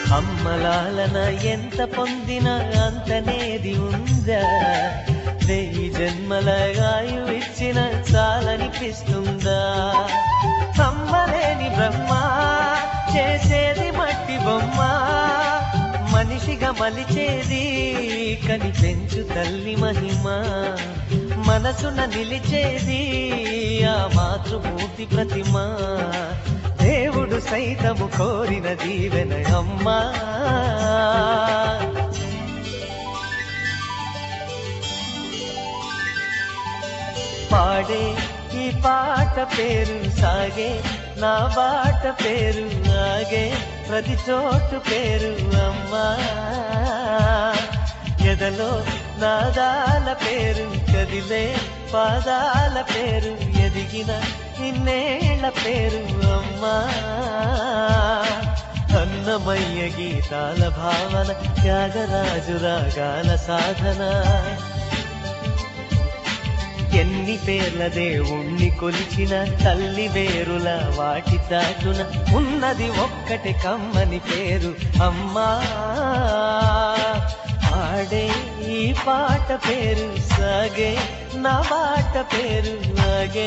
అమ్మలాలన ఎంత పొందినా అంతనేది ఉందా వెయ్యి జన్మల గాయు ఇచ్చిన చాలనిపిస్తుందా అమ్మలేని బ్రహ్మ చేసేది మట్టి బొమ్మ మనిషిగా మలిచేది కని పెంచు తల్లి మహిమ మనసున నిలిచేది ఆ మాతృమూర్తి ప్రతిమ దేవుడు సైతము కోరిన దీవెన అమ్మా పాడే ఈ పాట పేరు సాగే నా బాట పేరు ఆగే ప్రతి చోటు పేరు అమ్మా ఎదలో నాదాల పేరు కదిలే పాదాల పేరు ఎదిగిన ఇన్నేళ్ల పేరు అమ్మా అన్నమయ్య గీతాల భావన త్యాగరాజు రాగాల సాధన ఎన్ని పేర్ల దేవుణ్ణి కొలిచిన తల్లి వేరుల వాటి చాటున ఉన్నది ఒక్కటి కమ్మని పేరు అమ్మా ఆడే ఈ పాట పేరు సాగే నా బాట పేరు ఆగే